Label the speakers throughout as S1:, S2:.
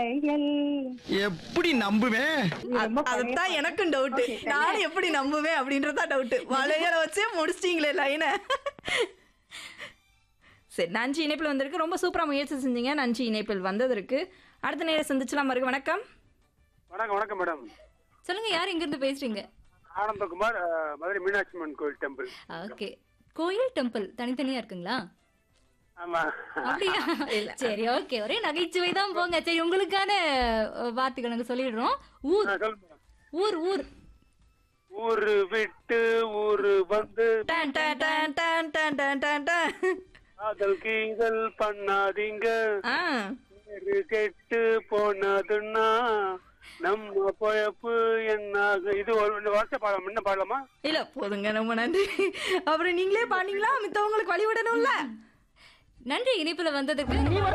S1: எப்படி நம்புவேன்
S2: அ- அதுதான் எனக்கும் டவுட் நானும் எப்படி நம்புவேன் அப்படின்றதா டவுட் வளையற வச்சே முடிச்சிட்டீங்களே லைனை சரி நன்றி இணைப்பில் வந்திருக்கு ரொம்ப சூப்பரா முயற்சி செஞ்சீங்க நன்றி இணைப்பில் வந்ததற்கு அடுத்த நேரம் சந்திச்சலாம் மறுக்க வணக்கம்
S3: வணக்கம் வணக்கம் மேடம்
S4: சொல்லுங்க யார் எங்க இருந்து பேசுறீங்க
S3: ஆனந்தகுமார் அஹ், மதுரை மீனாட்சி அம்மன் கோயில் டெம்பிள்
S4: ஓகே கோயில் டெம்பிள் தனித்தனியா இருக்குங்களா
S3: ஆமா
S4: அப்படியா சரி ஓகே ஒரே நகைச்சுவை தான் போங்க சரி உங்களுக்கான அஹ், வார்த்தைகள் நாங்க சொல்லிடுறோம் ஊர்
S3: ஆ, சொல்லுங்க மேடம்.
S4: ஊர் ஊர்
S3: ஊரு விட்டு ஊரு வந்து
S2: டன் டன் டன் டன் டன் டன் டன் டன்.
S3: காதல் கீதல் பண்ணாதீங்க
S2: ஆ
S3: பேரு கெட்டு போனதுன்னா நம்ம பொழப்பு என்னாக இது ஒரு இந்த வருஷம் பாடலாம் என்ன பாடலாமா
S2: இல்ல போதுங்க ரொம்ப நன்றி அப்புறம் நீங்களே பாத்தீங்களா மித்தவங்களுக்கு வழி விடணும்ல
S4: நன்றி இணைப்புல வந்ததுக்கு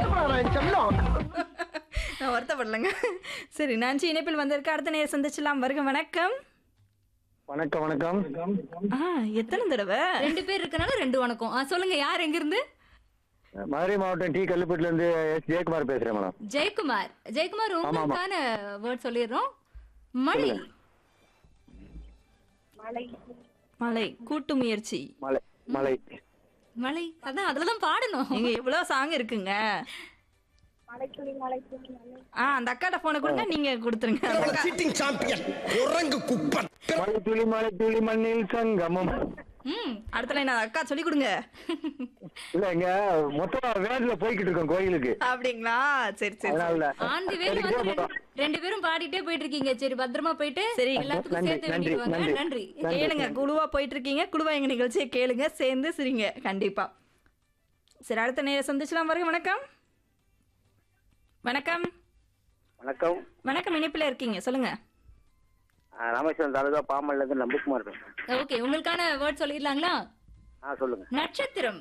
S2: நான் வருத்தப்படலைங்க சரி நன்றி இணைப்பில் வந்திருக்கு அடுத்த நேரம் சந்திச்சலாம் வருக வணக்கம்
S5: வணக்கம் வணக்கம்
S2: ஆ எத்தனை தடவை
S4: ரெண்டு பேர் இருக்கனால ரெண்டு வணக்கம் ஆ, சொல்லுங்க யார் எங்க இருந்து
S5: மதுரை மாவட்டம் டி கல்லுப்பட்டில இருந்து எஸ் ஜெயக்குமார் பேசுறேன் மேடம்
S4: ஜெயக்குமார் ஜெயக்குமார்
S5: ஆமா.
S4: உங்களுக்கான வேர்ட் சொல்லிடுறோம் மழை
S2: மலை கூட்டு முயற்சி
S5: மலை மலை
S4: மழை அதான் அதுலதான் பாடணும்
S2: நீங்க எவ்வளவு சாங் இருக்குங்க ஆ அந்த அக்காட்ட போனை கொடுங்க நீங்க கொடுத்துருங்க அந்த அக்கா-
S1: சீட்டிங் சாம்பியன் குரங்கு குப்பன்
S5: மலை துளி மலை துளி மண்ணில் சங்கமம்
S4: ம்
S2: அடுத்த லைன் அந்த அக்கா சொல்லி கொடுங்க
S5: இல்ல இங்க மொத்தமா வேன்ல போய்கிட்டு இருக்கோம் கோயிலுக்கு
S2: அப்படிங்களா சரி சரி
S5: அதனால
S4: ஆன் தி வே வந்து ரெண்டு- ரெண்டு பேரும் பாடிட்டே போயிட்டு இருக்கீங்க சரி பத்திரமா போயிட்டு
S2: சரி.
S4: எல்லாத்துக்கும்
S5: நன்றி,
S4: சேர்த்து
S5: நன்றி,
S4: வேண்டிட்டு வாங்க
S5: நன்றி.
S4: நன்றி
S5: நன்றி.
S2: கேளுங்க குழுவா போயிட்டு இருக்கீங்க குழுவா எங்க நிகழ்ச்சியை கேளுங்க சேர்ந்து சிரிங்க கண்டிப்பா சரி அடுத்த நேரம் சந்திச்சலாம் வருங்க வணக்கம் வணக்கம்
S6: வணக்கம்
S2: வணக்கம் இணைப்பில் இருக்கீங்க சொல்லுங்க
S6: ஆ, ராமேஸ்வரம் தாலுகா பாமல்ல இருந்து நம்புக்குமார் பேசுறேன்
S4: ஓகே உங்களுக்கான வேர்ட் சொல்லிடலாங்களா
S6: ஆ சொல்லுங்க
S4: நட்சத்திரம்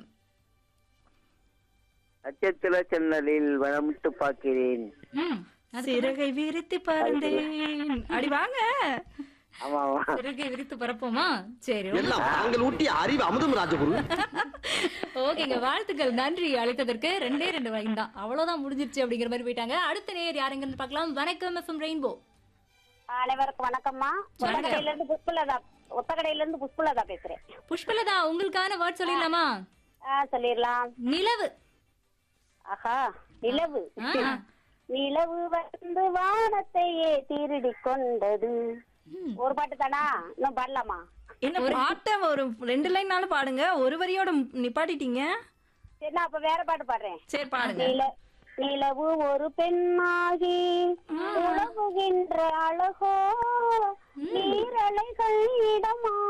S6: நட்சத்திர சென்னலில் வனமிட்டு பார்க்கிறேன்
S4: ம்
S2: சிறகை விரித்து பறந்தேன் அடி வாங்க
S6: ஆமா ஆமா
S4: சிறகை விரித்து பரப்போமா சரி
S1: எல்லாம் தாங்கள் ஊட்டிய அறிவு அமுதம் ராஜகுரு
S4: ஓகேங்க வாழ்த்துக்கள் நன்றி அழைத்ததற்கு ரெண்டே ரெண்டு வரைக்கும் தான் அவ்வளவுதான் முடிஞ்சிருச்சு அப்படிங்கிற மாதிரி போயிட்டாங்க அடுத்த நேர் யாருங்கன்னு பார்க்கலாம் வணக்கம் எஃப்எம் ரெயின்போ
S7: அனைவருக்கும் வணக்கம்மா ஒத்தக்கடையில இருந்து புஷ்பலதா ஒத்தக்கடையில இருந்து புஷ்பலதா பேசுறேன்
S4: புஷ்பலதா உங்களுக்கான வேர்ட் சொல்லிடலாமா
S7: ஆ சொல்லிடலாம்
S4: நிலவு
S7: ஆஹா நிலவு
S4: ஆ.
S7: நிலவு வந்து வானத்தையே திருடி கொண்டது ஒரு பாட்டு தானா இன்னும் பாடலாமா
S2: என்ன பாட்டை ஒரு ரெண்டு லைன்னாலும் பாடுங்க ஒரு வரியோட நிப்பாட்டிட்டீங்க
S7: சரி நான் அப்ப வேற பாட்டு பாடுறேன்
S2: சரி பாடுங்க
S7: நில நிலவு ஒரு பெண்ணாகி உழவுகின்ற அழகோ நீரலைகள் இடமா